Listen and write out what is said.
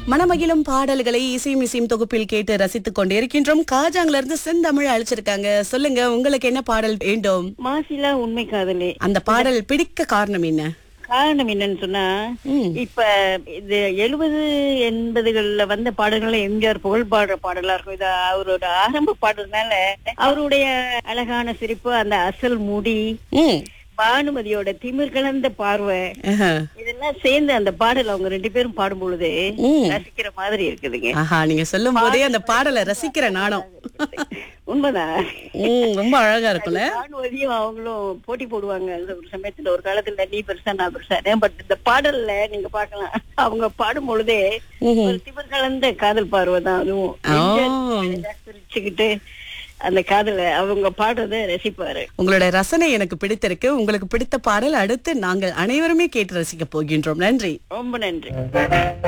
மனமகிழும் பாடல்களை இசையும் இசையும் தொகுப்பில் கேட்டு ரசித்துக் கொண்டிருக்கின்றோம் காஜாங்ல இருந்து செந்தமிழ் அழைச்சிருக்காங்க சொல்லுங்க உங்களுக்கு என்ன பாடல் வேண்டும் மாசிலா உண்மை காதலே அந்த பாடல் பிடிக்க காரணம் என்ன காரணம் என்னன்னு சொன்னா ம். இப்ப இது எழுபது எண்பதுகள்ல வந்த பாடல்கள் எம்ஜிஆர் புகழ் பாடுற பாடலா இருக்கும் இது அவரோட ஆரம்ப பாடல்னால அவருடைய அழகான சிரிப்பு அந்த அசல் முடி ம். பானுமதியோட திமிர் கலந்த பார்வை ஆஹா. இதெல்லாம் சேர்ந்து அந்த பாடல் அவங்க ரெண்டு பேரும் பாடும் பொழுது ம். ரசிக்கிற மாதிரி இருக்குதுங்க ஆஹா நீங்க சொல்லும் போதே அந்த பாடலை ரசிக்கிற நானும் உண்மைதான் ம், ரொம்ப அழகா இருக்கும்ல பானுமதியும் அவங்களும் போட்டி போடுவாங்க அந்த ஒரு சமயத்துல ஒரு காலத்துல நீ பெருசா நான் பெருசா பட் இந்த பாடல்ல நீங்க பார்க்கலாம் அவங்க பாடும் பொழுதே ம்ஹும். ஒரு திமிர் கலந்த காதல் பார்வை தான் அதுவும் ஓ. சிரிச்சுக்கிட்டு அந்த காதல அவங்க பாடுறத ரசிப்பாரு உங்களோட ரசனை எனக்கு பிடித்திருக்கு உங்களுக்கு பிடித்த பாடல் அடுத்து நாங்கள் அனைவருமே கேட்டு ரசிக்க போகின்றோம் நன்றி ரொம்ப நன்றி